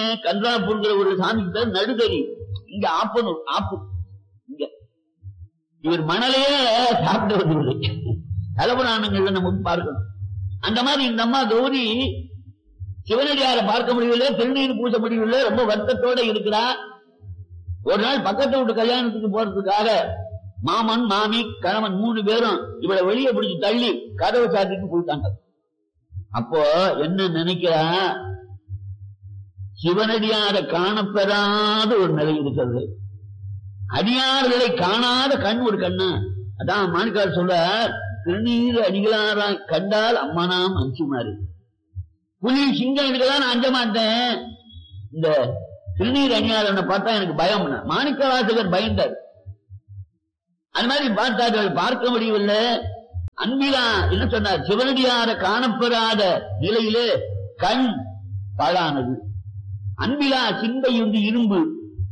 கன்றாப்பூர்ங்கிற ஒரு சாமிக்கு பேர் நடுதறி இங்க ஆப்பனூர் ஆப்பு இங்க இவர் மணலையே சாப்பிட்டு வந்துருது தலபுராணங்கள்ல நம்ம பார்க்கணும் அந்த மாதிரி இந்த அம்மா கௌரி சிவனடியாரை பார்க்க முடியவில்லை திருநீர் பூச முடியவில்லை ரொம்ப வருத்தத்தோட இருக்கிறா ஒரு நாள் பக்கத்து வீட்டு கல்யாணத்துக்கு போறதுக்காக மாமன் மாமி கணவன் மூணு பேரும் இவளை வெளியே பிடிச்சு தள்ளி கதவை சாத்திட்டு போயிட்டாங்க அப்போ என்ன நினைக்கிறா சிவனடியார காணப்பெறாத ஒரு நிலை இருக்கிறது அடியார்களை காணாத கண் ஒரு கண்ணு அதான் மாணிக்கார் சொல்ல திருநீர் அடிகளாரா கண்டால் அம்மனாம் அஞ்சுமாறு புலி சிங்கம் இதுக்கெல்லாம் நான் அஞ்ச மாட்டேன் இந்த திருநீர் அணியாளனை பார்த்தா எனக்கு பயம் மாணிக்க வாசகர் பயந்தார் அது மாதிரி பார்த்தார்கள் பார்க்க முடியவில்லை அன்பிலா என்ன சொன்னார் சிவனடியார காணப்பெறாத நிலையிலே கண் பாழானது அன்பிலா சிந்தையுண்டு இரும்பு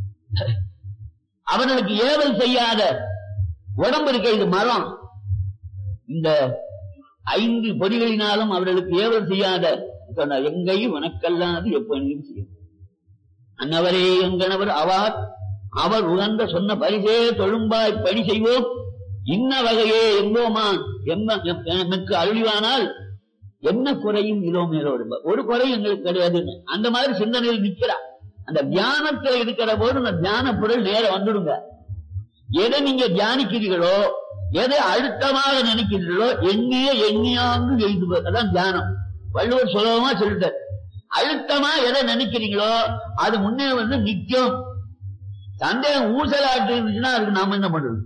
அவர்களுக்கு ஏவல் செய்யாத உடம்பு இருக்க இது மரம் இந்த ஐந்து பொறிகளினாலும் அவர்களுக்கு ஏவல் செய்யாத சொன்னார் எங்கையும் உனக்கல்லாது எப்பொழுதும் செய்யும் அன்னவரே எங்கனவர் அவார் அவர் உகந்த சொன்ன பரிசே தொழும்பாய் பணி செய்வோம் இன்ன வகையே எங்கோமா எம்ம- எம்- எமக்கு அருளிவானால் என்ன குறையும் இதோ மேலோடு ஒரு குறையும் எங்களுக்கு கிடையாது அந்த மாதிரி சிந்தனையில் நிக்கிறா அந்த தியானத்துல இருக்கிற போது அந்த தியான பொருள் நேர வந்துடுங்க எதை நீங்க தியானிக்கிறீர்களோ எதை அழுத்தமாக நினைக்கிறீர்களோ எண்ணிய எண்ணியாங்கு எழுதுவது அதான் தியானம் வள்ளுவர் சுலபமா சொல்லிட்டார் அழுத்தமா எதை நினைக்கிறீங்களோ அது முன்னே வந்து நிக்கும் சந்தேகம் ஊசலாட்டு இருந்துச்சுன்னா அதுக்கு நாம என்ன பண்றது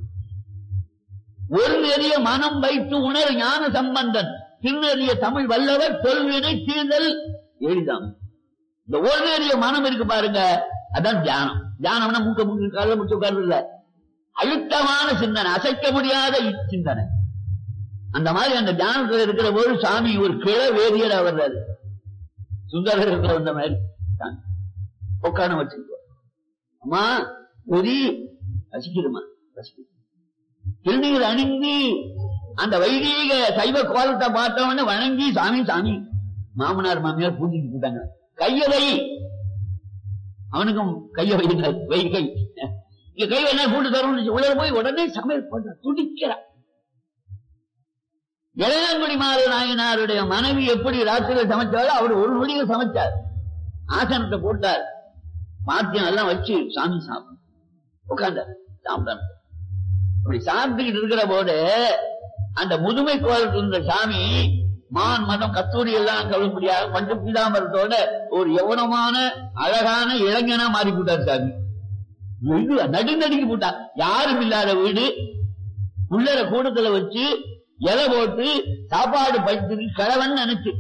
ஒரு நெறிய மனம் வைத்து உணர் ஞான சம்பந்தன் திருநெறிய தமிழ் வல்லவர் தொல்வினை தீர்தல் எளிதாம் இந்த ஒரு நெறிய மனம் இருக்கு பாருங்க அதான் தியானம் தியானம்னா மூக்க மூக்க கால முடிச்சு உட்கார்ந்து இல்ல அழுத்தமான சிந்தனை அசைக்க முடியாத சிந்தனை அந்த மாதிரி அந்த தியானத்துல இருக்கிற போது சாமி ஒரு கிள வேதியர் வர்றாரு சுந்தரர் இருக்கிற வந்த மாதிரி சாமி. உட்கார வச்சுக்கோ அம்மா பொறி ரசிக்கிறமா ரசிக்கிறோம் திருநீர் அணிந்து அந்த வைதீக சைவ கோலத்தை பார்த்தவன வணங்கி சாமி சாமி மாமனார் மாமியார் பூஜைக்கு போட்டாங்க கைய வை அவனுக்கும் கைய வைக்கிறார் வை கை இங்க கை என்ன கூட்டு தரும் உள்ள போய் உடனே சமையல் பண்ற துடிக்கிறார் இளையாங்குடி மாறு நாயனாருடைய மனைவி எப்படி ராத்திரியில் சமைச்சாரோ அவர் ஒரு நொடியில் சமைச்சார் ஆசனத்தை போட்டார் பாத்தியம் எல்லாம் வச்சு சாமி சாப்பிடும் உட்கார்ந்தார் சாப்பிட்டார் அப்படி சாப்பிட்டுக்கிட்டு இருக்கிற போது அந்த முதுமை கோலத்தில் இருந்த சாமி மான் மதம் கத்தூரி எல்லாம் கழும்படியாக பஞ்ச பீதாமரத்தோட ஒரு யவனமான அழகான இளைஞனா மாறி போட்டார் சாமி இது நடுநடுங்கி போட்டார் யாரும் இல்லாத வீடு உள்ளர கூடத்துல வச்சு இலை போட்டு சாப்பாடு படுத்து கிழவன் நினைச்சு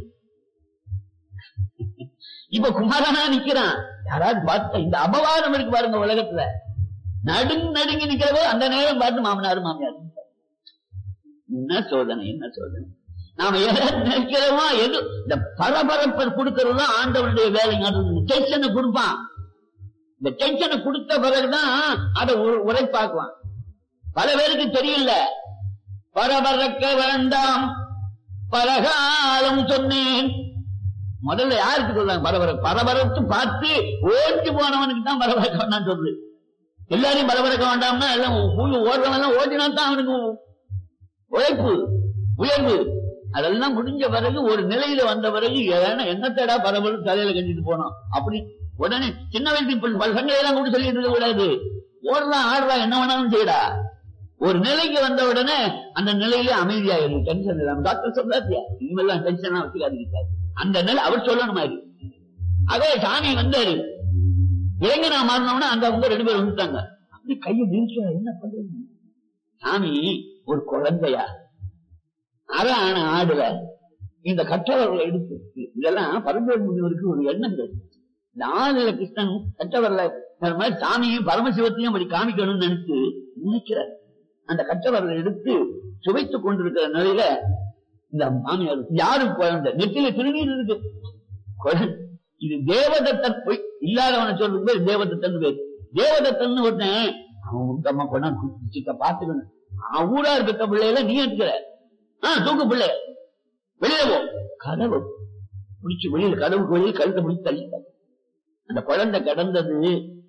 இப்ப குமாரனா நிக்கிறான் யாராவது பார்த்த இந்த அபவாதம் இருக்கு பாருங்க உலகத்துல நடுங்க நடுங்கி நிக்கிறவோ அந்த நேரம் பார்த்து மாமனார் மாமியார் என்ன சோதனை என்ன சோதனை நாம எதை நினைக்கிறோமோ எது இந்த பரபரப்பை கொடுக்கறது தான் ஆண்டவனுடைய வேலைங்க டென்ஷனை கொடுப்பான் இந்த டென்ஷனை கொடுத்த பிறகுதான் அதை உ- உரைப்பாக்குவான் பல பேருக்கு தெரியல பரபரக்க வேண்டாம் பலகாலம் சொன்னேன் முதல்ல யாருக்கு சொல்றாங்க பரபர பரபரத்து பார்த்து ஓடி போனவனுக்கு தான் பரபரக்க வேண்டாம் சொல்லுது எல்லாரையும் பரபரக்க வேண்டாம்னா எல்லாம் புழு ஓடுறவன் எல்லாம் ஓடினா தான் அவனுக்கு உழைப்பு உயர்வு அதெல்லாம் முடிஞ்ச பிறகு ஒரு நிலையில வந்த பிறகு ஏன்னா என்னத்தடா பரபரப்பு தலையில கட்டிட்டு போனோம் அப்படி உடனே சின்ன வயசு இப்ப பசங்களை எல்லாம் கூட சொல்லிட்டு இருக்க கூடாது ஓடுறான் ஆடுறான் என்ன வேணாலும் செய்யடா ஒரு நிலைக்கு வந்த உடனே அந்த நிலையில அமைதியாயிரும் டென்ஷன் இல்லாம டாக்டர் சொல்றாத்தியா இனிமேல்லாம் டென்ஷனா வச்சுக்காதீங்க அந்த நிலை அவர் சொல்லணும் மாதிரி அதே சாமி வந்தாரு இளைஞனா மாறினோம்னா அந்த அவங்க ரெண்டு பேரும் வந்துட்டாங்க அப்படி கையை நிறுத்த என்ன பண்றது சாமி ஒரு குழந்தையா அற ஆன ஆடுல இந்த கற்றவர்களை எடுத்து இதெல்லாம் பரம்பரை முனிவருக்கு ஒரு எண்ணங்கள் இந்த ஆளுல கிருஷ்ணன் கற்றவர்ல இந்த மாதிரி சாமியும் பரமசிவத்தையும் அப்படி காமிக்கணும்னு நினைச்சு நினைக்கிறார் அந்த கற்றவர்களை எடுத்து சுவைத்துக் கொண்டிருக்கிற நிலையில இந்த மாமியார் யாரும் குழந்தை நெத்தில திருநீர் இருக்கு குழந்தை. இது தேவதத்தன் பொய் இல்லாதவனை சொல்றது பேர் தேவதத்தன் பேர் தேவதத்தன் ஒருத்தன் அவன் உத்தமா கொண்டா சிக்க பாத்துக்கணும் அவன் ஊரா இருக்க பிள்ளையில நீ எடுக்கிற ஆஹ் தூக்கு பிள்ளை வெளியில போ கதவு பிடிச்சு வெளியில கதவுக்கு வெளியில கழுத்தை பிடிச்சு தள்ளிட்டாங்க அந்த குழந்தை கடந்தது